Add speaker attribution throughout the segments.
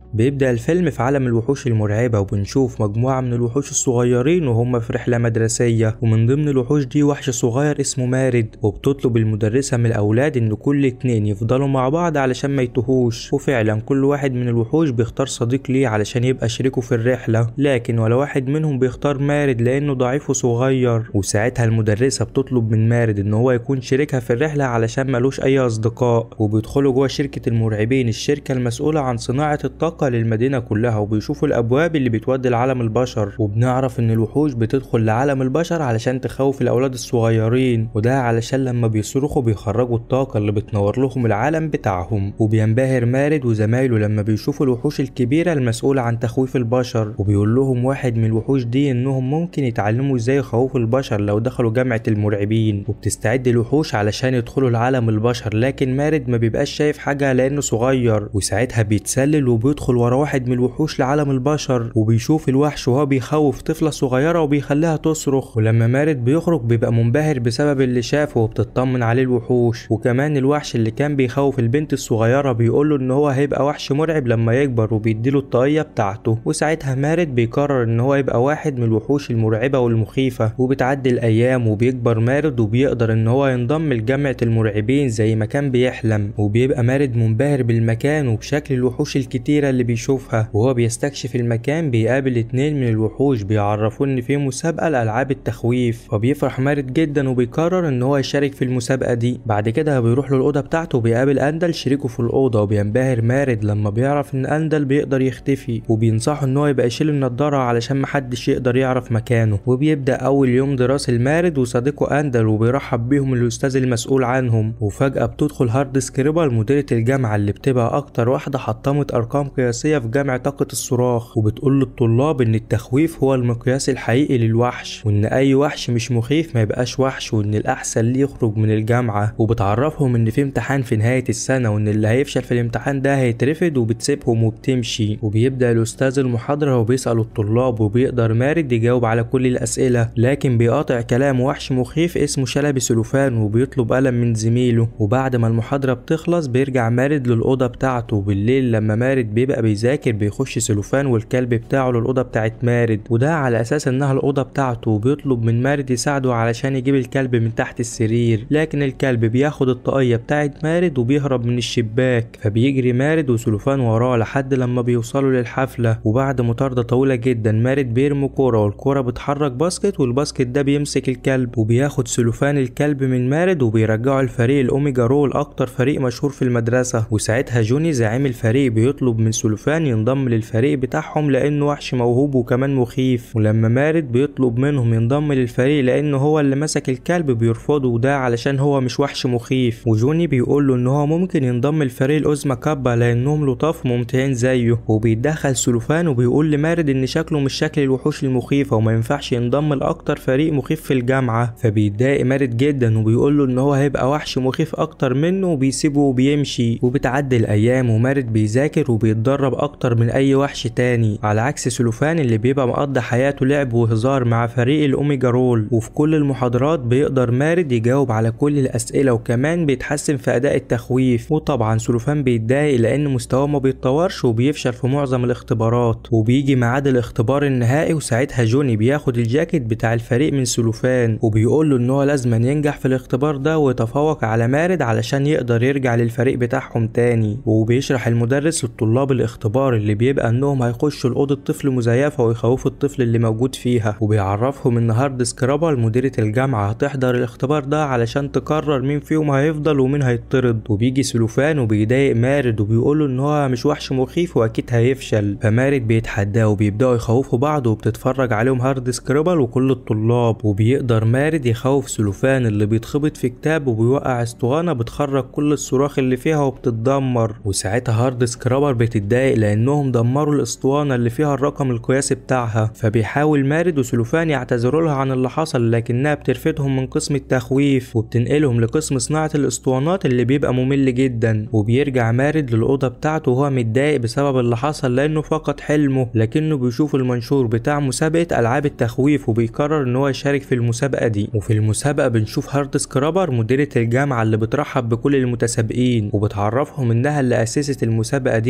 Speaker 1: بيبدأ الفيلم في عالم الوحوش المرعبة وبنشوف مجموعة من الوحوش الصغيرين وهم في رحلة مدرسية ومن ضمن الوحوش دي وحش صغير اسمه مارد وبتطلب المدرسة من الأولاد إن كل اتنين يفضلوا مع بعض علشان ما يتوهوش وفعلا كل واحد من الوحوش بيختار صديق ليه علشان يبقى شريكه في الرحلة لكن ولا واحد منهم بيختار مارد لأنه ضعيف وصغير وساعتها المدرسة بتطلب من مارد إن هو يكون شريكها في الرحلة علشان ملوش أي أصدقاء وبيدخلوا جوه شركة المرعبين الشركة المسؤولة عن صناعة الطاقة للمدينة كلها وبيشوفوا الأبواب اللي بتودي لعالم البشر وبنعرف إن الوحوش بتدخل لعالم البشر علشان تخوف الأولاد الصغيرين وده علشان لما بيصرخوا بيخرجوا الطاقة اللي بتنور لهم العالم بتاعهم وبينبهر مارد وزمايله لما بيشوفوا الوحوش الكبيرة المسؤولة عن تخويف البشر وبيقول لهم واحد من الوحوش دي إنهم ممكن يتعلموا إزاي يخوفوا البشر لو دخلوا جامعة المرعبين وبتستعد الوحوش علشان يدخلوا لعالم البشر لكن مارد ما بيبقاش شايف حاجة لأنه صغير وساعتها بيتسلل وبيدخل ورا واحد من الوحوش لعالم البشر وبيشوف الوحش وهو بيخوف طفلة صغيرة وبيخليها تصرخ ولما مارد بيخرج بيبقى منبهر بسبب اللي شافه وبتطمن عليه الوحوش وكمان الوحش اللي كان بيخوف البنت الصغيرة بيقوله إن هو هيبقى وحش مرعب لما يكبر وبيديله الطاقية بتاعته وساعتها مارد بيقرر إن هو يبقى واحد من الوحوش المرعبة والمخيفة وبتعدي الأيام وبيكبر مارد وبيقدر إن هو ينضم لجامعة المرعبين زي ما كان بيحلم وبيبقى مارد منبهر بالمكان وبشكل الوحوش الكتيرة اللي بيشوفها وهو بيستكشف المكان بيقابل اتنين من الوحوش بيعرفوه إن في مسابقة لألعاب التخويف فبيفرح مارد جدا وبيقرر إن هو يشارك في المسابقة دي بعد كده بيروح له الأوضة بتاعته وبيقابل أندل شريكه في الأوضة وبينبهر مارد لما بيعرف إن أندل بيقدر يختفي وبينصحه إن هو يبقى يشيل النضارة علشان محدش يقدر يعرف مكانه وبيبدأ أول يوم دراسي لمارد وصديقه أندل وبيرحب بيهم الأستاذ المسؤول عنهم وفجأة بتدخل هارد سكريبر مديرة الجامعة اللي بتبقى أكتر واحدة حطمت أرقام قياسية في جامعة طاقة الصراخ وبتقول للطلاب إن التخويف هو المقياس الحقيقي للوحش وإن أي وحش مش مخيف ما يبقاش وحش وإن الأحسن ليه يخرج من الجامعة وبتعرفهم إن في امتحان في نهاية السنة وإن اللي هيفشل في الامتحان ده هيترفد وبتسيبهم وبتمشي وبيبدأ الأستاذ المحاضرة وبيسأل الطلاب وبيقدر مارد يجاوب على كل الأسئلة لكن بيقاطع كلام وحش مخيف اسمه شلبي سلوفان وبيطلب قلم من زميله وبعد ما المحاضرة بتخلص بيرجع مارد للأوضة بتاعته وبالليل لما مارد بيبقى بيذاكر بيخش سلوفان والكلب بتاعه للأوضة بتاعت مارد وده على أساس إنها الأوضة بتاعته وبيطلب من مارد يساعده علشان يجيب الكلب من تحت السرير لكن الكلب بياخد الطاقية بتاعت مارد وبيهرب من الشباك فبيجري مارد وسلوفان وراه لحد لما بيوصلوا للحفلة وبعد مطاردة طويلة جدا مارد بيرمي كورة والكورة بتحرك باسكت والباسكت ده بيمسك الكلب وبياخد سلوفان الكلب من مارد وبيرجعه الفريق الأوميجا رول أكتر فريق مشهور في المدرسة وساعتها جوني زعيم الفريق بيطلب من سلوفان ينضم للفريق بتاعهم لأنه وحش موهوب وكمان مخيف ولما مارد بيطلب منهم ينضم للفريق لأنه هو اللي مسك الكلب بيرفضوا وده علشان هو مش وحش مخيف وجوني بيقول له إن هو ممكن ينضم لفريق الأوزما كابا لأنهم لطاف وممتعين زيه وبيتدخل سلوفان وبيقول لمارد إن شكله مش شكل الوحوش المخيفة وما ينفعش ينضم لأكتر فريق مخيف في الجامعة فبيتضايق مارد جدا وبيقول له إن هو هيبقى وحش مخيف أكتر منه وبيسيبه وبيمشي وبتعدي الأيام ومارد بيذاكر وبيتدرب أكتر من أي وحش تاني على عكس سلوفان اللي بيبقى مقضي حياته لعب وهزار مع فريق الأوميجا رول وفي كل المحاضرات بيقدر مارد يجاوب على كل الأسئلة وكمان بيتحسن في أداء التخويف وطبعا سلوفان بيتضايق لأن مستواه ما بيتطورش وبيفشل في معظم الاختبارات وبيجي ميعاد الاختبار النهائي وساعتها جوني بياخد الجاكيت بتاع الفريق من سلوفان وبيقول له إن هو لازم ينجح في الاختبار ده ويتفوق على مارد علشان يقدر يرجع للفريق بتاعهم تاني وبيشرح المدرس للطلاب الاختبار اللي بيبقى انهم هيخشوا لأوضة طفل مزيفة ويخوفوا الطفل اللي موجود فيها وبيعرفهم ان هارد سكرابر مديرة الجامعة هتحضر الاختبار ده علشان تقرر مين فيهم هيفضل ومين هيطرد وبيجي سلوفان وبيضايق مارد وبيقوله ان هو مش وحش مخيف واكيد هيفشل فمارد بيتحداه وبيبداوا يخوفوا بعض وبتتفرج عليهم هارد سكرابر وكل الطلاب وبيقدر مارد يخوف سلوفان اللي بيتخبط في كتاب وبيوقع اسطوانة بتخرج كل الصراخ اللي فيها وبتتدمر وساعتها هارد سكرابر بتتضايق لانهم دمروا الاسطوانة اللي فيها الرقم القياسي بتاعها فبيحاول مارد وسلوفان يعتذروا لها عن اللي حصل لكنها بترفدهم من قسم التخويف وبتنقلهم لقسم صناعة الاسطوانات اللي بيبقى ممل جدا وبيرجع مارد للأوضة بتاعته وهو متضايق بسبب اللي حصل لأنه فقد حلمه لكنه بيشوف المنشور بتاع مسابقة ألعاب التخويف وبيقرر إن هو يشارك في المسابقة دي وفي المسابقة بنشوف هارد سكرابر مديرة الجامعة اللي بترحب بكل المتسابقين وبتعرفهم إنها اللي أسست المسابقة دي وإن اللي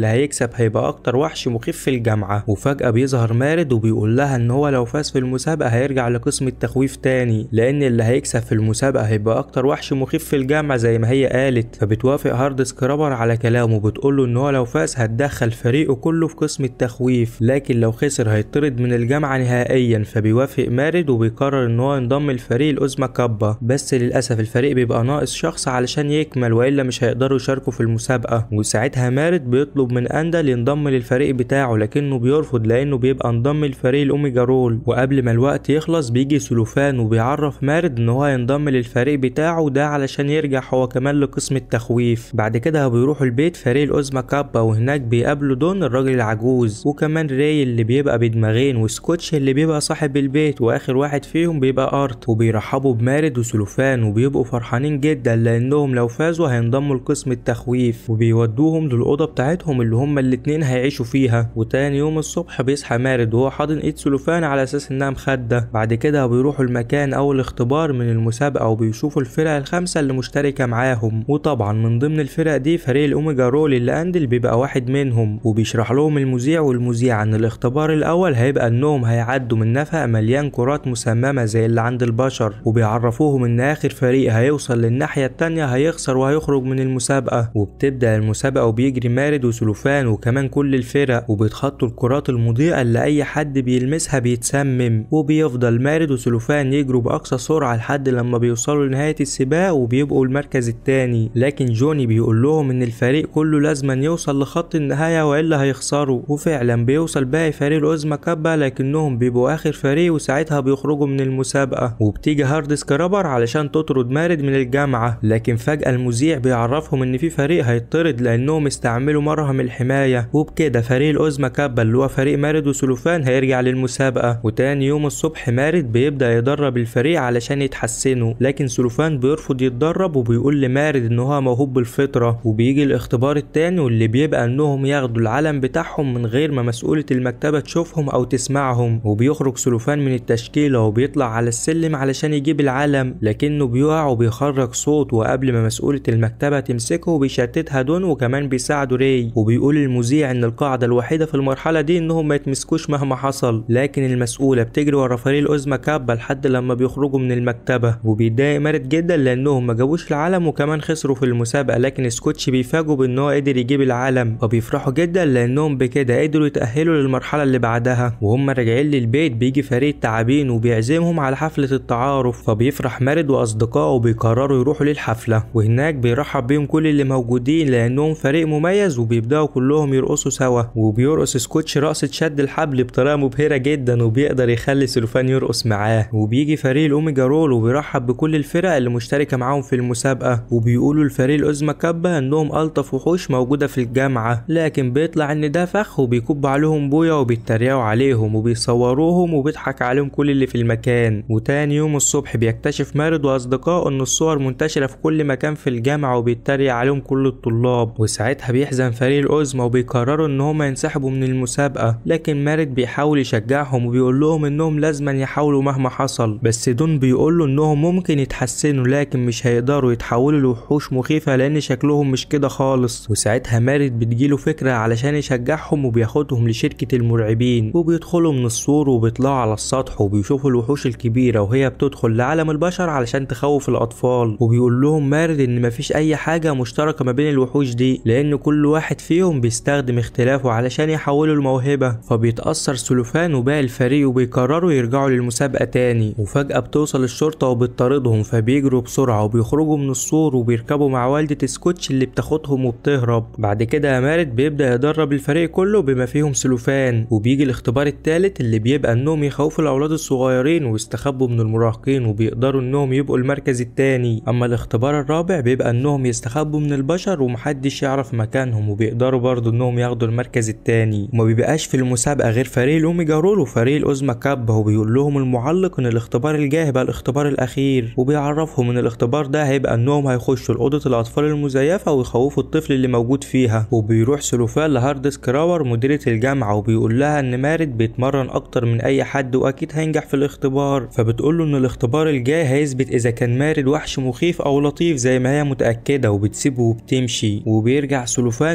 Speaker 1: هيكسب هيبقى اكتر وحش مخيف في الجامعة وفجأة بيظهر مارد وبيقول لها ان هو لو فاز في المسابقة هيرجع لقسم التخويف تاني لان اللي هيكسب في المسابقة هيبقى اكتر وحش مخيف في الجامعة زي ما هي قالت فبتوافق هارد سكرابر على كلامه وبتقوله ان هو لو فاز هتدخل فريقه كله في قسم التخويف لكن لو خسر هيطرد من الجامعة نهائيا فبيوافق مارد وبيقرر ان هو ينضم لفريق الأزمة كابا بس للأسف الفريق بيبقى ناقص شخص علشان يكمل والا مش هيقدروا يشاركوا في المسابقة وساعتها مارد بيطلب من أندل ينضم للفريق بتاعه لكنه بيرفض لأنه بيبقى انضم لفريق الأوميجا رول وقبل ما الوقت يخلص بيجي سلوفان وبيعرف مارد ان هو ينضم للفريق بتاعه ده علشان يرجع هو كمان لقسم التخويف بعد كده بيروحوا البيت فريق الأزمة كابا وهناك بيقابلوا دون الراجل العجوز وكمان راي اللي بيبقى بدماغين وسكوتش اللي بيبقى صاحب البيت واخر واحد فيهم بيبقى ارت وبيرحبوا بمارد وسلوفان وبيبقوا فرحانين جدا لانهم لو فازوا هينضموا لقسم التخويف وبيودوهم للاوضه بتاعتهم اللي هما الاتنين هيعيشوا فيها وتاني يوم الصبح بيصحى مارد وهو حاضن ايد سلوفان على اساس انها مخده بعد كده بيروحوا المكان او الاختبار من المسابقه وبيشوفوا الفرق الخمسه اللي مشتركه معاهم وطبعا من ضمن الفرق دي فريق الاوميجا رول اللي اندل بيبقى واحد منهم وبيشرح لهم المذيع والمذيعه ان الاختبار الاول هيبقى انهم هيعدوا من نفق مليان كرات مسممه زي اللي عند البشر وبيعرفوهم ان اخر فريق هيوصل للناحيه التانيه هيخسر وهيخرج من المسابقه وبتبدا المسابقه وبيجري مارد وسلوفان وكمان كل الفرق وبيتخطوا الكرات المضيئه اللي اي حد بيلمسها بيتسمم وبيفضل مارد وسلوفان يجروا باقصى سرعه لحد لما بيوصلوا لنهايه السباق وبيبقوا المركز التاني لكن جوني بيقول لهم ان الفريق كله لازما يوصل لخط النهايه والا هيخسروا وفعلا بيوصل باقي فريق الأزمة كابا لكنهم بيبقوا آخر فريق وساعتها بيخرجوا من المسابقة وبتيجي هارد سكرابر علشان تطرد مارد من الجامعة لكن فجأة المذيع بيعرفهم إن في فريق هيطرد لأنهم استعملوا مرهم الحماية وبكده فريق الأزمة كابا اللي هو فريق مارد وسلوفان هيرجع للمسابقة وتاني يوم الصبح مارد بيبدأ يدرب الفريق علشان يتحسنوا لكن سلوفان بيرفض يتدرب وبيقول لمارد إن هو موهوب بالفطرة وبيجي الاختبار التاني واللي بيبقى إنهم ياخدوا العلم بتاعهم من غير ما مسؤولة المكتبة تشوفهم أو تسمعهم وبيخرج سلوفان من التشكيلة وبيطلع على السلم علشان يجيب العلم لكنه بيقع وبيخرج صوت وقبل ما مسؤولة المكتبة تمسكه بيشتتها دون وكمان بيساعده ري وبيقول المذيع إن القاعدة الوحيدة في المرحلة دي إنهم ما يتمسكوش مهما حصل لكن المسؤولة بتجري ورا فريق الأزمة كابة لحد لما بيخرجوا من المكتبة وبيتضايق مارد جدا لأنهم ما جابوش العلم وكمان خسروا في المسابقة لكن سكوتش بيفاجئوا بإن هو قدر يجيب العلم وبيفرحوا جدا لأنهم بكده قدروا يتأهلوا للمرحلة اللي بعدها وهم راجعين للبيت بيجي فريق التعابين وبيعزمهم على حفلة التعارف فبيفرح مارد وأصدقائه وبيقرروا يروحوا للحفلة وهناك بيرحب بيهم كل اللي موجودين لأنهم فريق مميز وبيبدأوا كلهم يرقصوا سوا وبيرقص سكوتش رقصة شد الحبل بطريقة مبهرة جدا وبيقدر يخلي سلوفان يرقص معاه وبيجي فريق الأوميجا رول وبيرحب بكل الفرق اللي مشتركة معاهم في المسابقة وبيقولوا لفريق الأزمة كابة إنهم ألطف وحوش موجودة في الجامعة لكن بيطلع إن ده فخ وبيكب عليهم بويا وبيتريقوا عليهم وبيصوروهم وبيضحك عليهم كل اللي في المكان وتاني يوم الصبح بيكتشف مارد وأصدقائه إن الصور منتشرة في كل مكان في الجامعة وبيتريق عليهم كل الطلاب وساعتها بيحزن فريق الأزمة وبيقرروا إن هما ينسحبوا من المسابقة لكن مارد بيحاول يشجعهم وبيقول لهم إنهم لازما يحاولوا مهما حصل بس دون بيقول له إنهم ممكن يتحسنوا لكن مش هيقدروا يتحولوا لوحوش مخيفة لأن شكلهم مش كده خالص وساعتها مارد بتجيله فكرة علشان يشجعهم وبياخدهم لشركة المرعبين وبيدخلوا من السور وبيطلعوا على السطح وبيشوفوا الوحوش الكبيرة وهي بتدخل لعالم البشر علشان تخوف الأطفال وبيقول لهم مارد إن مفيش أي حاجة مشتركة ما بين الوحوش دي لأن كل واحد فيهم بيستخدم اختلافه علشان يحولوا الموهبة فبيتأثر سلوفان وباقي الفريق وبيقرروا يرجعوا للمسابقة تاني وفجأة بتوصل الشرطة وبتطاردهم فبيجروا بسرعة وبيخرجوا من السور وبيركبوا مع والدة سكوتش اللي بتاخدهم وبتهرب بعد كده مارد بيبدأ يدرب الفريق كله بما فيهم سلوفان وبيجي الاختبار التالت اللي بيبقى انهم يخوفوا الاولاد الصغيرين ويستخبوا من المراهقين وبيقدروا انهم يبقوا المركز التاني اما الاختبار الرابع بيبقى انهم يستخبوا من البشر ومحدش يعرف مكانهم وبيقدروا برضه انهم ياخدوا المركز التاني وما بيبقاش في المسابقة غير فريق الاوميجا رول وفريق الأزمة كابا وبيقول لهم المعلق ان الاختبار الجاي هيبقى الاختبار الاخير وبيعرفهم ان الاختبار ده هيبقى انهم هيخشوا لأوضة الاطفال المزيفة ويخوفوا الطفل اللي موجود فيها وبيروح سلوفان لهارد سكراور مديرة الجامعة وبيقول لها ان مارد بيتمرن اكتر من اي حد واكيد هينجح في الاختبار فبتقول له ان الاختبار الجاي هيثبت اذا كان مارد وحش مخيف او لطيف زي ما هي متأكدة وبتسيبه وبتمشي وبيرجع سلوفان ومارد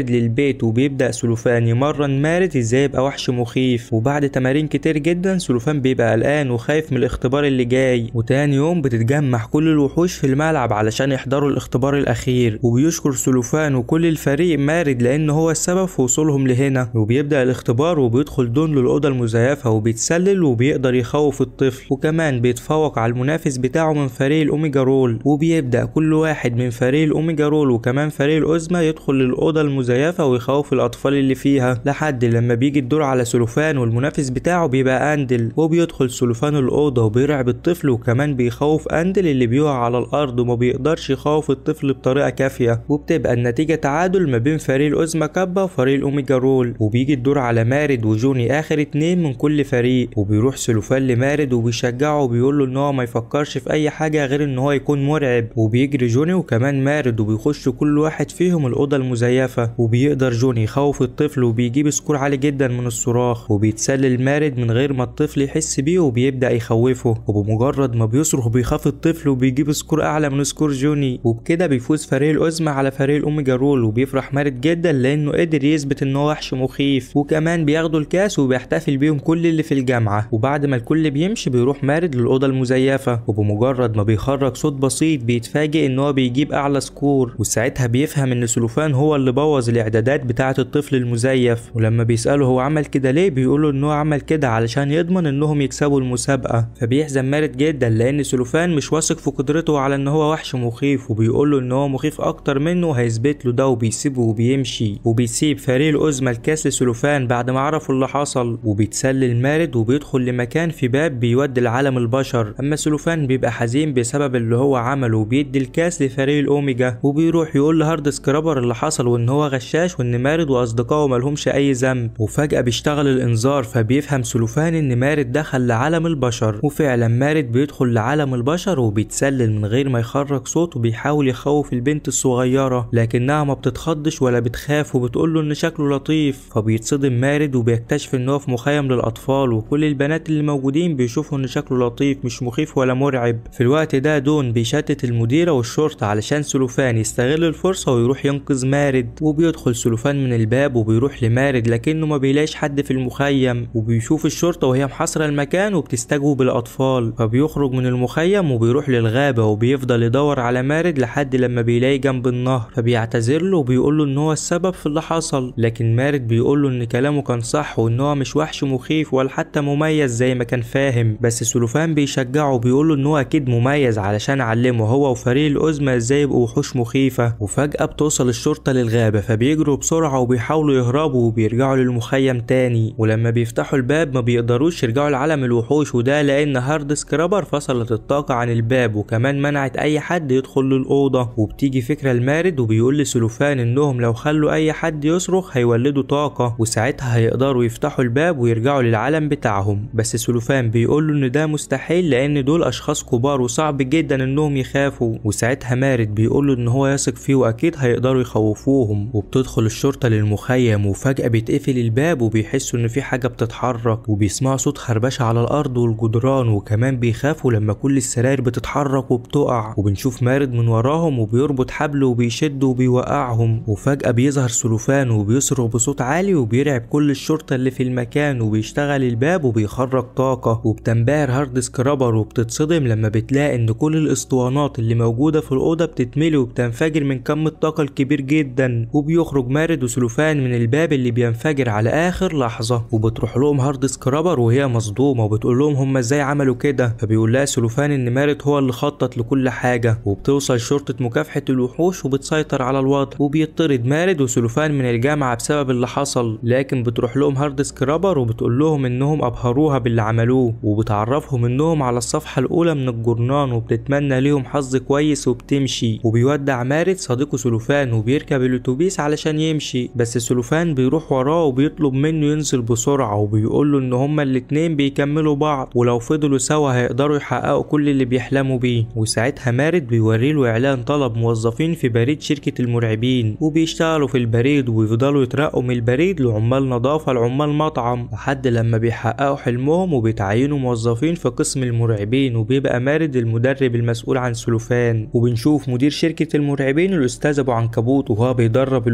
Speaker 1: مارد للبيت وبيبدأ سلوفان يمرن مارد ازاي يبقى وحش مخيف وبعد تمارين كتير جدا سلوفان بيبقى قلقان وخايف من الاختبار اللي جاي وتاني يوم بتتجمع كل الوحوش في الملعب علشان يحضروا الاختبار الأخير وبيشكر سلوفان وكل الفريق مارد لأن هو السبب في وصولهم لهنا وبيبدأ الاختبار وبيدخل دون للأوضة المزيفة وبيتسلل وبيقدر يخوف الطفل وكمان بيتفوق على المنافس بتاعه من فريق الأوميجا رول وبيبدأ كل واحد من فريق الأوميجا رول وكمان فريق الأزمة يدخل للأوضة المزيفة ويخوف الأطفال اللي فيها لحد لما بيجي الدور على سلوفان والمنافس بتاعه بيبقى أندل وبيدخل سلوفان الأوضة وبيرعب الطفل وكمان بيخوف أندل اللي بيقع على الأرض وما بيقدرش يخوف الطفل بطريقة كافية وبتبقى النتيجة تعادل ما بين فريق الأزمة كابا وفريق الأوميجا رول وبيجي الدور على مارد وجوني آخر اتنين من كل فريق وبيروح سلوفان لمارد وبيشجعه وبيقول له إن هو ما يفكرش في أي حاجة غير إن هو يكون مرعب وبيجري جوني وكمان مارد وبيخش كل واحد فيهم الأوضة المزيفة وبيقدر جوني يخوف الطفل وبيجيب سكور عالي جدا من الصراخ وبيتسلل مارد من غير ما الطفل يحس بيه وبيبدأ يخوفه وبمجرد ما بيصرخ بيخاف الطفل وبيجيب سكور أعلى من سكور جوني وبكده بيفوز فريق الأزمة على فريق الأوميجا رول وبيفرح مارد جدا لأنه قدر يثبت إن هو وحش مخيف وكمان بياخدوا الكاس وبيحتفل بيهم كل اللي في الجامعة وبعد ما الكل بيمشي بيروح مارد للأوضة المزيفة وبمجرد ما بيخرج صوت بسيط بيتفاجئ إن هو بيجيب أعلى سكور وساعتها بيفهم إن سلوفان هو اللي بوظ الإعدادات بتاعة الطفل المزيف ولما بيسأله هو عمل كده ليه بيقوله إن هو عمل كده علشان يضمن إنهم يكسبوا المسابقة فبيحزن مارد جدا لأن سلوفان مش واثق في قدرته على إن هو وحش مخيف وبيقوله إن هو مخيف أكتر منه وهيثبت له ده وبيسيبه وبيمشي وبيسيب فريق الأزمة الكاس لسلوفان بعد ما عرفوا اللي حصل وبيتسلل مارد وبيدخل لمكان في باب بيودي لعالم البشر أما سلوفان بيبقى حزين بسبب اللي هو عمله وبيدي الكاس لفريق الأوميجا وبيروح يقول لهارد سكرابر اللي حصل وإن هو غشاش وإن مارد وأصدقائه ملهمش أي ذنب وفجأة بيشتغل الإنذار فبيفهم سلوفان إن مارد دخل لعالم البشر وفعلا مارد بيدخل لعالم البشر وبيتسلل من غير ما يخرج صوت وبيحاول يخوف البنت الصغيرة لكنها ما بتتخضش ولا بتخاف وبتقوله إن شكله لطيف فبيتصدم مارد وبيكتشف إن هو في مخيم للأطفال وكل البنات اللي موجودين بيشوفوا إن شكله لطيف مش مخيف ولا مرعب في الوقت ده دون بيشتت المديرة والشرطة علشان سلوفان يستغل الفرصة ويروح ينقذ مارد وبيدخل سلوفان من الباب وبيروح لمارد لكنه ما بيلاقيش حد في المخيم وبيشوف الشرطة وهي محاصرة المكان وبتستجوب الأطفال فبيخرج من المخيم وبيروح للغابة وبيفضل يدور على مارد لحد لما بيلاقي جنب النهر فبيعتذر له وبيقول له إن هو السبب في اللي حصل لكن مارد بيقول له إن كلامه كان صح وإن هو مش وحش مخيف ولا حتى مميز زي ما كان فاهم بس سلوفان بيشجعه وبيقول له إن هو أكيد مميز علشان علمه هو وفريق الأزمة إزاي يبقوا وحوش مخيفة وفجأة بتوصل الشرطة للغابة فبيجروا بسرعة وبيحاولوا يهربوا وبيرجعوا للمخيم تاني ولما بيفتحوا الباب ما بيقدروش يرجعوا لعالم الوحوش وده لأن هارد سكرابر فصلت الطاقة عن الباب وكمان منعت أي حد يدخل للأوضة وبتيجي فكرة المارد وبيقول لسلوفان إنهم لو خلوا أي حد يصرخ هيولدوا طاقة وساعتها هيقدروا يفتحوا الباب ويرجعوا للعالم بتاعهم بس سلوفان بيقول له إن ده مستحيل لأن دول أشخاص كبار وصعب جدا إنهم يخافوا وساعتها مارد بيقول له إن هو يثق فيه وأكيد هيقدروا يخوفوهم وبتدخل الشرطة للمخيم وفجأة بيتقفل الباب وبيحسوا إن في حاجة بتتحرك وبيسمعوا صوت خربشة على الأرض والجدران وكمان بيخافوا لما كل السراير بتتحرك وبتقع وبنشوف مارد من وراهم وبيربط حبل وبيشد وبيوقعهم وفجأة بيظهر سلوفان وبيصرخ بصوت عالي وبيرعب كل الشرطة اللي في المكان وبيشتغل الباب وبيخرج طاقة وبتنبهر هارد سكرابر وبتتصدم لما بتلاقي إن كل الأسطوانات اللي موجودة في الأوضة بتتملي وبتنفجر من كم الطاقة الكبير جدا وبيخرج مارد وسلوفان من الباب اللي بينفجر على آخر لحظة وبتروح لهم هارد سكرابر وهي مصدومة وبتقول لهم هما ازاي عملوا كده فبيقول لها سلوفان إن مارد هو اللي خطط لكل حاجة وبتوصل شرطة مكافحة الوحوش وبتسيطر على الوضع وبيطرد مارد وسلوفان من الجامعة بسبب اللي حصل لكن بتروح لهم هارد سكرابر وبتقول لهم إنهم أبهروها باللي عملوه وبتعرفهم إنهم على الصفحة الأولى من الجورنان وبتتمنى ليهم حظ كويس وبتمشي وبيودع مارد صديقه سلوفان وبيركب الأتوبيس علشان يمشي بس سلوفان بيروح وراه وبيطلب منه ينزل بسرعة وبيقول له إن هما الاتنين بيكملوا بعض ولو فضلوا سوا هيقدروا يحققوا كل اللي بيحلموا بيه وساعتها مارد بيوريله إعلان طلب موظفين في بريد شركة المرعبين وبيشتغلوا في البريد ويفضلوا يترقوا من البريد لعمال نظافة لعمال مطعم لحد لما بيحققوا حلمهم وبيتعينوا موظفين في قسم المرعبين وبيبقى مارد المدرب المسؤول عن سلوفان وبنشوف مدير شركة المرعبين الأستاذ أبو عنكبوت وهو بيدرب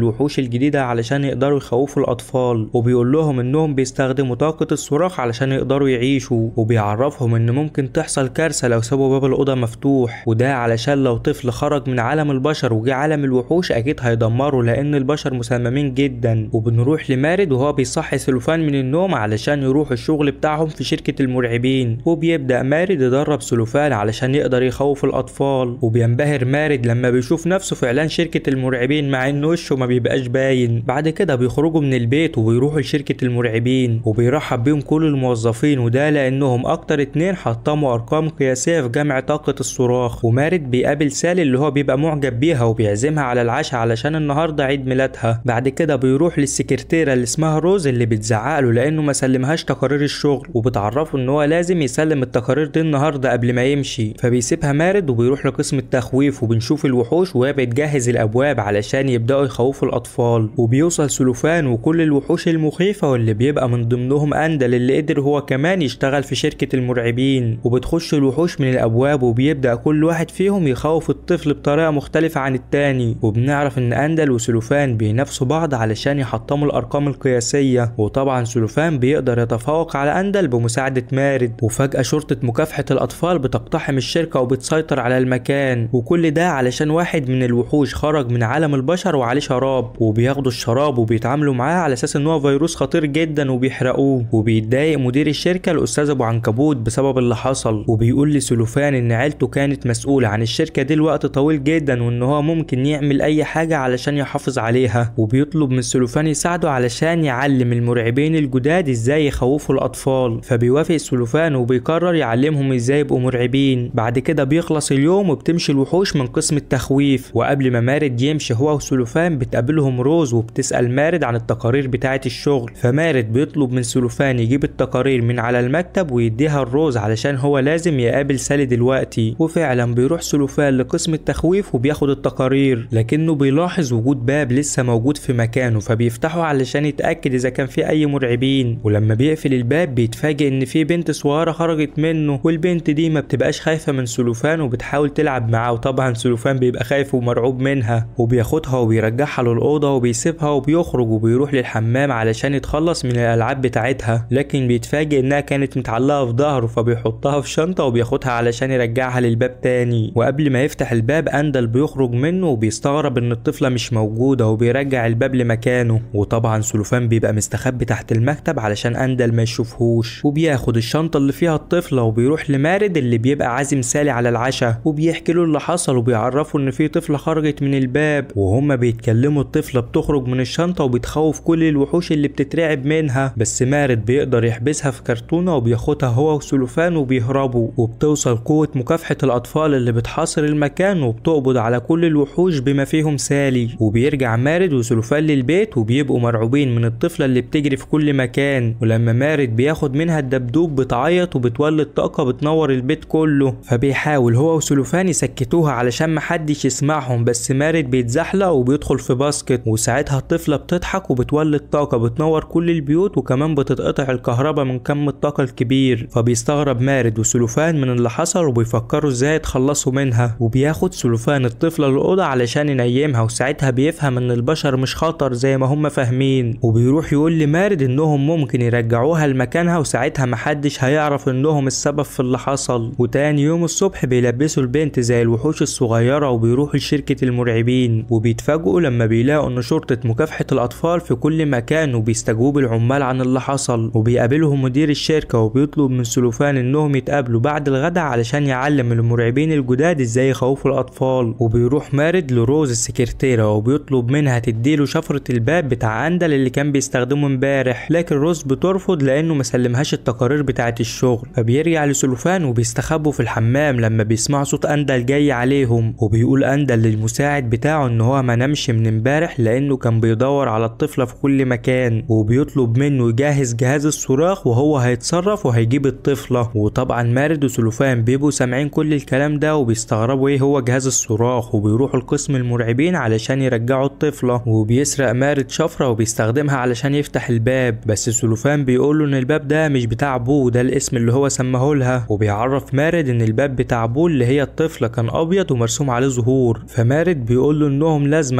Speaker 1: الوحوش الجديدة علشان يقدروا يخوفوا الأطفال وبيقول لهم إنهم بيستخدموا طاقة الصراخ علشان يقدروا يعيشوا وبيعرفهم إن ممكن تحصل كارثة لو سابوا باب الأوضة مفتوح وده علشان لو طفل خرج من عالم البشر وجه عالم الوحوش أكيد هيدمره لأن البشر مسممين جدا وبنروح لمارد وهو بيصحي سلوفان من النوم علشان يروح الشغل بتاعهم في شركة المرعبين وبيبدأ مارد يدرب سلوفان علشان يقدر يخوف الأطفال وبينبهر مارد لما بيشوف نفسه في إعلان شركة المرعبين مع إن وشه ما بيبقاش باين بعد كده بيخرجوا من البيت وبيروحوا لشركة المرعبين وبيرحب بيهم كل الموظفين وده لأنهم أكتر اتنين حطموا أرقام قياسية في جمع طاقة الصراخ ومارد بيقابل سالي اللي هو بيبقى معجب بيها وبيعزمها على العشاء علشان النهاردة عيد ميلادها بعد كده بيروح للسكرتيرة اللي اسمها روز اللي بتزعق له لأنه ما سلمهاش تقارير الشغل وبتعرفه إن هو لازم يسلم التقارير دي النهاردة قبل ما يمشي فبيسيبها مارد وبيروح لقسم التخويف وبنشوف الوحوش وهي بتجهز الأبواب علشان يبدأوا يخوفوا الأطفال وبيوصل سلوفان وكل الوحوش المخيفة واللي بيبقى من ضمنهم أندل اللي قدر هو كمان يشتغل في شركة المرعبين وبتخش الوحوش من الأبواب وبيبدأ كل واحد فيهم يخوف الطفل بطريقة مختلفة عن التاني وبنعرف إن أندل وسلوفان بينافسوا بعض علشان يحطموا الأرقام القياسية وطبعا سلوفان بيقدر يتفوق على أندل بمساعدة مارد وفجأة شرطة مكافحة الأطفال بتقتحم الشركة وبتسيطر على المكان وكل ده علشان واحد من الوحوش خرج من عالم البشر وعليه شراب وبياخدوا الشراب وبيتعاملوا معاه على أساس إن هو فيروس خطير جدا وبيحرقوه وبيتضايق مدير الشركة الأستاذ أبو عنكبوت بسبب اللي حصل وبيقول لسلوفان إن عيلته كانت مسؤولة عن الشركة دي لوقت طويل جدا وإن هو ممكن يعمل أي حاجة علشان يحافظ عليها وبيطلب من سلوفان يساعده علشان يعلم المرعبين الجداد إزاي يخوفوا الأطفال فبيوافق سلوفان وبيقرر يعلمهم إزاي يبقوا مرعبين بعد كده بيخلص اليوم وبتمشي الوحوش من قسم التخويف وقبل ما مارد يمشي هو وسلوفان بتقابلهم روز وبتسأل مارد عن التقارير بتاعة الشغل فمارد بيطلب من سلوفان يجيب التقارير من على المكتب ويديها الروز علشان هو لازم يقابل سالي دلوقتي وفعلا بيروح سلوفان لقسم التخويف وبياخد التقارير لكنه بيلاحظ وجود باب لسه موجود في مكانه فبيفتحه علشان يتأكد إذا كان في أي مرعبين ولما بيقفل الباب بيتفاجئ إن في بنت صغيرة خرجت منه والبنت دي ما بتبقاش خايفة من سلوفان وبتحاول تلعب معاه وطبعا سلوفان بيبقى خايف ومرعوب منها وبياخدها وبيرجعها للأوضة وبيسيبها وبيخرج وبيروح للحمام علشان يتخلص من الألعاب بتاعتها لكن بيتفاجئ إنها كانت متعلقة في ظهره فبيحطها في شنطة وبياخدها علشان يرجعها للباب تاني وقبل ما يفتح الباب أندل بيخرج منه وبيستغرب إن الطفلة مش موجودة وبيرجع الباب لمكانه وطبعا سلوفان بيبقى مستخبي تحت المكتب علشان أندل ما يشوفهوش وبياخد الشنطة اللي فيها الطفلة وبيروح لمارد اللي بيبقى عازم سالي على العشاء وبيحكي له اللي حصل وبيعرفه إن في طفلة خرجت من الباب وهما بيتكلموا الطفلة بتخرج من الشنطة وبتخوف كل الوحوش اللي بتترعب منها بس مارد بيقدر يحبسها في كرتونة وبياخدها هو وسلوفان وبيهربوا وبتوصل قوة مكافحة الأطفال اللي بتحاصر المكان وبتقبض على كل الوحوش بما فيهم سالي وبيرجع مارد وسلوفان للبيت وبيبقوا مرعوبين من الطفلة اللي بتجري في كل مكان ولما مارد بياخد منها الدبدوب بتعيط وبتولد طاقة بتنور البيت كله فبيحاول هو وسلوفان يسكتوها علشان محدش يسمعهم بس مارد بيتزحلق وبيدخل في باسكت وساعتها الطفلة بتضحك وبتولد طاقة بتنور كل البيوت وكمان بتتقطع الكهرباء من كم الطاقة الكبير فبيستغرب مارد وسلوفان من اللي حصل وبيفكروا ازاي يتخلصوا منها وبياخد سلوفان الطفلة للأوضة علشان ينيمها وساعتها بيفهم ان البشر مش خطر زي ما هم فاهمين وبيروح يقول لمارد انهم ممكن يرجعوها لمكانها وساعتها محدش هيعرف انهم السبب في اللي حصل وتاني يوم الصبح بيلبسوا البنت زي الوحوش الصغيرة وبيروحوا لشركة المرعبين وبيتفاجئوا لما بيلاقوا ان شرطة مكافحة الأطفال في كل مكان وبيستجوب العمال عن اللي حصل وبيقابلهم مدير الشركة وبيطلب من سلوفان انهم يتقابلوا بعد الغداء علشان يعلم المرعبين الجداد ازاي يخوفوا الأطفال وبيروح مارد لروز السكرتيرة وبيطلب منها تديله شفرة الباب بتاع أندل اللي كان بيستخدمه امبارح لكن روز بترفض لأنه مسلمهاش التقارير بتاعة الشغل فبيرجع لسلوفان وبيستخبوا في الحمام لما بيسمعوا صوت أندل جاي عليهم وبيقول أندل للمساعد بتاعه إن هو ما نامش من امبارح لأنه كان بيدور على الطفلة في كل مكان وبيطلب منه يجهز جهاز الصراخ وهو هيتصرف وهيجيب الطفلة وطبعا مارد وسلوفان بيبقوا سامعين كل الكلام ده وبيستغربوا ايه هو جهاز الصراخ وبيروحوا لقسم المرعبين علشان يرجعوا الطفلة وبيسرق مارد شفرة وبيستخدمها علشان يفتح الباب بس سلوفان بيقول له ان الباب ده مش بتاع بو ده الاسم اللي هو سماه لها وبيعرف مارد ان الباب بتاع بو اللي هي الطفلة كان ابيض ومرسوم عليه زهور فمارد بيقول له انهم لازم يتخلصوا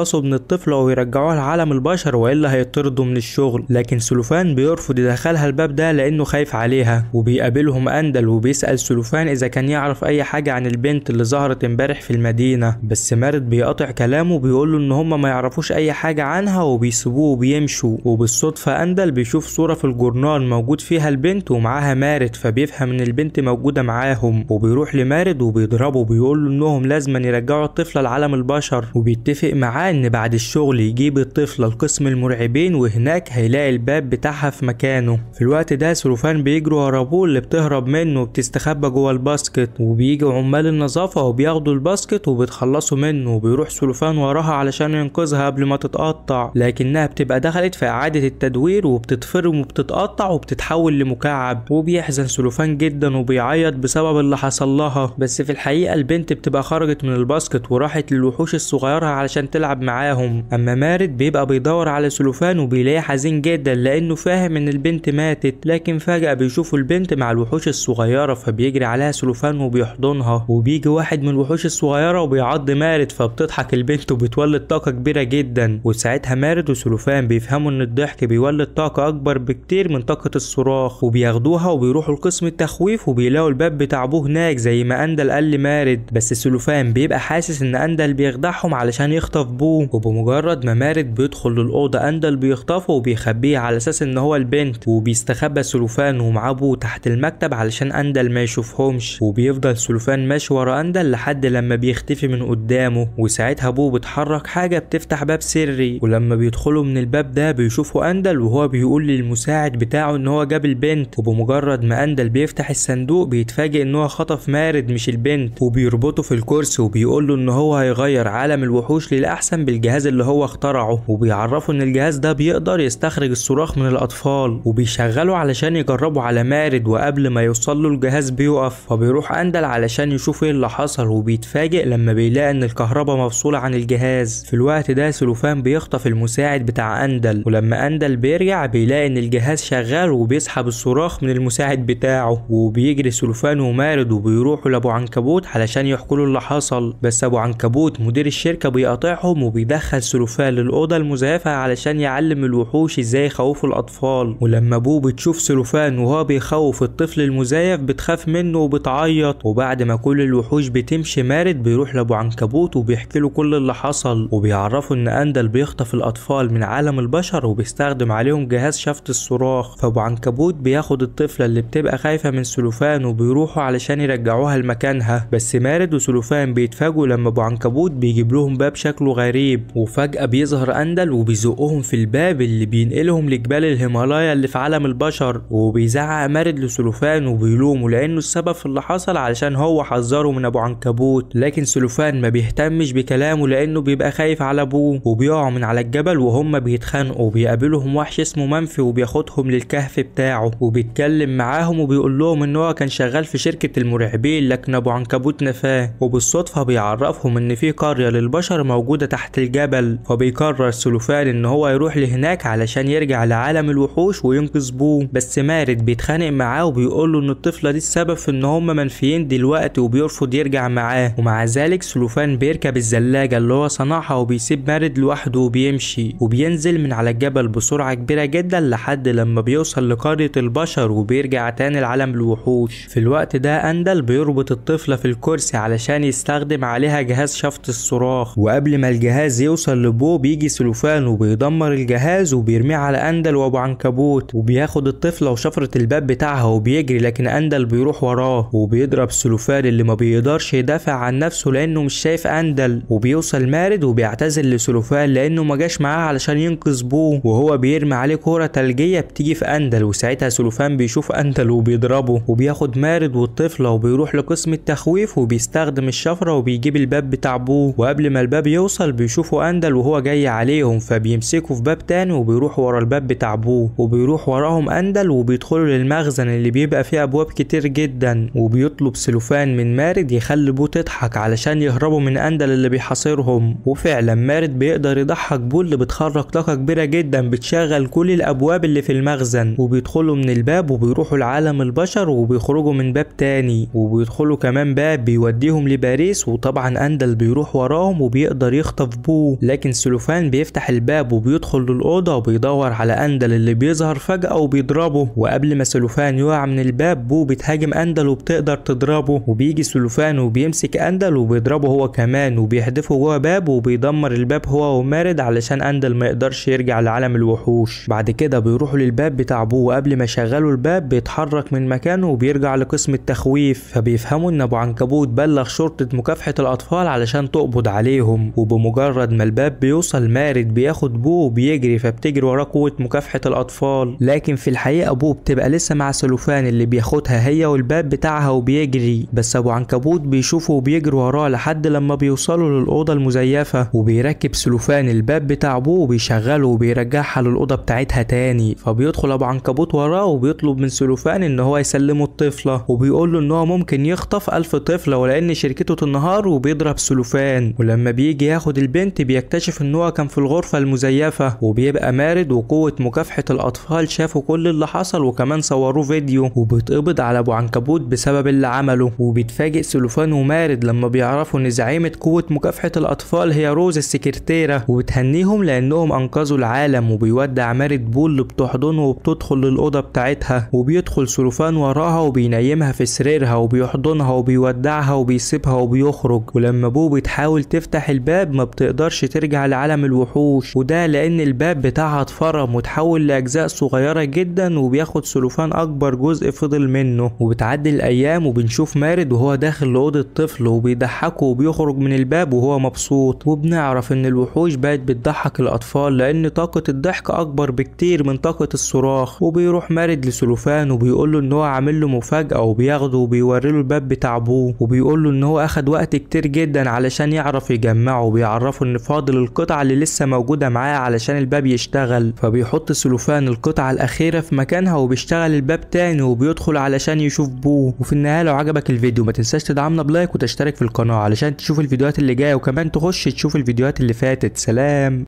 Speaker 1: يتخلصوا من الطفلة ويرجعوها لعالم البشر والا هيطردوا من الشغل لكن سلوفان بيرفض يدخلها الباب ده لانه خايف عليها وبيقابلهم اندل وبيسأل سلوفان اذا كان يعرف اي حاجة عن البنت اللي ظهرت امبارح في المدينة بس مارد بيقاطع كلامه وبيقول له ان هم ما يعرفوش اي حاجة عنها وبيسيبوه وبيمشوا وبالصدفة اندل بيشوف صورة في الجورنال موجود فيها البنت ومعاها مارد فبيفهم ان البنت موجودة معاهم وبيروح لمارد وبيضربه وبيقول له انهم لازم يرجعوا الطفلة لعالم البشر وبيتفق معاه ان بعد الشغل يجيب الطفلة لقسم المرعبين وهناك هيلاقي الباب بتاعها في مكانه في الوقت ده سلوفان بيجروا ورا بول اللي بتهرب منه وبتستخبى جوه الباسكت وبيجي عمال النظافة وبياخدوا الباسكت وبيتخلصوا منه وبيروح سلوفان وراها علشان ينقذها قبل ما تتقطع لكنها بتبقى دخلت في إعادة التدوير وبتتفرم وبتتقطع وبتتحول لمكعب وبيحزن سلوفان جدا وبيعيط بسبب اللي حصل لها بس في الحقيقة البنت بتبقى خرجت من الباسكت وراحت للوحوش الصغيرة علشان تلعب معاهم أما مارد بيبقى بيدور على سلوفان وبيلاقيه حزين جدا لأنه فاهم إن البنت ماتت لكن فجأة بيشوفوا البنت مع الوحوش الصغيرة فبيجري عليها سلوفان وبيحضنها وبيجي واحد من الوحوش الصغيرة وبيعض مارد فبتضحك البنت وبتولد طاقة كبيرة جدا وساعتها مارد وسلوفان بيفهموا إن الضحك بيولد طاقة أكبر بكتير من طاقة الصراخ وبياخدوها وبيروحوا لقسم التخويف وبيلاقوا الباب بتاع ابوه هناك زي ما اندل قال لمارد بس سلوفان بيبقى حاسس ان اندل بيخدعهم علشان يخطف بوه وبمجرد ما مارد بيدخل للاوضه اندل بيخطفه وبيخبيه على اساس ان هو البنت وبيستخبى سلوفان ومعاه بوه تحت المكتب علشان اندل ما يشوفهمش وبيفضل سلوفان ماشي ورا اندل لحد لما بيختفي من قدامه وساعتها بوه بتحرك حاجه بتفتح باب سري ولما بيدخلوا من الباب ده بيشوفوا اندل وهو بيقول للمساعد بتاعه ان هو جاب البنت وبمجرد ما اندل بيفتح الصندوق بيتفاجئ ان هو خطف مارد مش البنت وبيربطه في الكرسي وبيقول له ان هو هيغير عالم الوحوش للاحسن بالجهاز اللي هو اخترعه وبيعرفه ان الجهاز ده بيقدر يستخرج الصراخ من الاطفال وبيشغله علشان يجربه على مارد وقبل ما يوصل له الجهاز بيقف فبيروح اندل علشان يشوف ايه اللي حصل وبيتفاجئ لما بيلاقي ان الكهرباء مفصوله عن الجهاز في الوقت ده سلوفان بيخطف المساعد بتاع اندل ولما اندل بيرجع بيلاقي ان الجهاز شغال وبيسحب الصراخ من المساعد بتاعه وبيجري سلوفان ومارد وبيروحوا لابو عنكبوت علشان يحكوا له اللي حصل بس ابو عنكبوت مدير الشركه بيقاطعهم وبيدخل سلوفان للاوضه المزيفه علشان يعلم الوحوش ازاي يخوفوا الاطفال ولما ابوه بتشوف سلوفان وهو بيخوف الطفل المزيف بتخاف منه وبتعيط وبعد ما كل الوحوش بتمشي مارد بيروح لابو عنكبوت وبيحكي له كل اللي حصل وبيعرفوا ان اندل بيخطف الاطفال من عالم البشر وبيستخدم عليهم جهاز شفط الصراخ فابو عنكبوت بياخد الطفله اللي بتبقى خايفه من سلوفان وبيروحوا علشان يرجعوها لمكانها بس مارد وسلوفان بيتفاجئوا لما ابو عنكبوت بيجيب لهم باب شكله غريب وفجاه بيظهر اندل وبيزقهم في الباب اللي بينقلهم لجبال الهيمالايا اللي في عالم البشر وبيزعق مارد لسلوفان وبيلومه لانه السبب في اللي حصل علشان هو حذره من ابو عنكبوت لكن سلوفان ما بيهتمش بكلامه لانه بيبقى خايف على ابوه وبيقعوا من على الجبل وهم بيتخانقوا وبيقابلهم وحش اسمه منفي وبياخدهم للكهف بتاعه وبيتكلم معاهم وبيقول لهم ان هو كان شغال في شركة المرعبين لكن ابو عنكبوت نفاه وبالصدفة بيعرفهم ان في قرية للبشر موجودة تحت الجبل فبيقرر سلوفان ان هو يروح لهناك علشان يرجع لعالم الوحوش وينقذ بوه بس مارد بيتخانق معاه وبيقول له ان الطفلة دي السبب في ان هم منفيين دلوقتي وبيرفض يرجع معاه ومع ذلك سلوفان بيركب الزلاجة اللي هو صنعها وبيسيب مارد لوحده وبيمشي وبينزل من على الجبل بسرعة كبيرة جدا لحد لما بيوصل لقرية البشر وبيرجع تاني لعالم الوحوش في الوقت ده أندل بيربط الطفلة في الكرسي علشان يستخدم عليها جهاز شفط الصراخ وقبل ما الجهاز يوصل لبو بيجي سلوفان وبيدمر الجهاز وبيرميه على أندل وأبو عنكبوت وبياخد الطفلة وشفرة الباب بتاعها وبيجري لكن أندل بيروح وراه وبيضرب سلوفان اللي ما بيقدرش يدافع عن نفسه لأنه مش شايف أندل وبيوصل مارد وبيعتذر لسلوفان لأنه ما جاش معاه علشان ينقذ بو وهو بيرمي عليه كورة تلجية بتيجي في أندل وساعتها سلوفان بيشوف أندل وبيضربه وبياخد مارد والطفلة وبيروح لقسم التخويف وبيستخدم الشفرة وبيجيب الباب بتاع بو وقبل ما الباب يوصل بيشوفوا أندل وهو جاي عليهم فبيمسكوا في باب تاني وبيروحوا ورا الباب بتاع بو وبيروح وراهم أندل وبيدخلوا للمخزن اللي بيبقى فيه أبواب كتير جدا وبيطلب سلوفان من مارد يخلي بو تضحك علشان يهربوا من أندل اللي بيحاصرهم وفعلا مارد بيقدر يضحك بو اللي بتخرج طاقة كبيرة جدا بتشغل كل الأبواب اللي في المخزن وبيدخلوا من الباب وبيروحوا لعالم البشر وبيخرجوا من باب تاني وبيدخلوا كمان باب بيوديهم لباريس وطبعا أندل بيروح وراهم وبيقدر يخطف يخطف بو لكن سلوفان بيفتح الباب وبيدخل للأوضة وبيدور على أندل اللي بيظهر فجأة وبيضربه وقبل ما سلوفان يقع من الباب بو بتهاجم أندل وبتقدر تضربه وبيجي سلوفان وبيمسك أندل وبيضربه هو كمان وبيحدفه جوه باب وبيدمر الباب هو ومارد علشان أندل ما يقدرش يرجع لعالم الوحوش بعد كده بيروحوا للباب بتاع بو وقبل ما يشغلوا الباب بيتحرك من مكانه وبيرجع لقسم التخويف فبيفهموا ان ابو عنكبوت بلغ شرطة مكافحة الاطفال علشان تقبض عليهم وبمجرد ما الباب بيوصل مارد بياخد بو وبيجري فبتجري وراه قوة مكافحة الاطفال لكن في الحقيقة بو بتبقى لسه مع سلوفان اللي بياخدها هي والباب بتاعها وبيجري بس ابو عنكبوت بيشوفه وبيجري وراه لحد لما بيوصلوا للأوضة المزيفة وبيركب سلوفان الباب بتاع بو وبيشغله وبيرجعها للأوضة بتاعتها تاني فبيدخل ابو عنكبوت وراه وبيطلب من سلوفان ان هو يسلمه الطفلة وبيقول له ان هو ممكن يخطف ألف طفلة ولأن شركته تنهار وبيضرب سلوفان ولما بيجي ياخد البنت بيكتشف ان هو كان في الغرفة المزيفة وبيبقى مارد وقوة مكافحة الأطفال شافوا كل اللي حصل وكمان صوروه فيديو وبيتقبض على أبو عنكبوت بسبب اللي عمله وبيتفاجئ سلوفان ومارد لما بيعرفوا ان زعيمة قوة مكافحة الأطفال هي روز السكرتيرة وبتهنيهم لأنهم أنقذوا العالم وبيودع مارد بول اللي بتحضنه وبتدخل للأوضة بتاعتها وبيدخل سلوفان وراها وبينيمها في سريرها وبيحضنها وبيودعها وبيسيبها وبيخرج ولما بو بتحاول تفتح الباب ما بتقدرش ترجع لعالم الوحوش وده لأن الباب بتاعها اتفرم وتحول لأجزاء صغيرة جدا وبياخد سلوفان أكبر جزء فضل منه وبتعدي الأيام وبنشوف مارد وهو داخل لأوضة طفل وبيضحكه وبيخرج من الباب وهو مبسوط وبنعرف إن الوحوش بقت بتضحك الأطفال لأن طاقة الضحك أكبر بكتير من طاقة الصراخ وبيروح مارد لسلوفان وبيقول له إن هو عامل له مفاجأة وبياخده وبيوري له الباب بتاع أبوه وبيقول له إن هو أخد وقت كتير جدا علشان يعرف يجمعه وبيعرفه إن فاضل القطعة اللي لسه موجودة معاه علشان الباب يشتغل فبيحط سلوفان القطعة الأخيرة في مكانها وبيشتغل الباب تاني وبيدخل علشان يشوف بوه وفي النهاية لو عجبك الفيديو ما تنساش تدعمنا بلايك وتشترك في القناة علشان تشوف الفيديوهات اللي جاية وكمان تخش تشوف الفيديوهات اللي فاتت سلام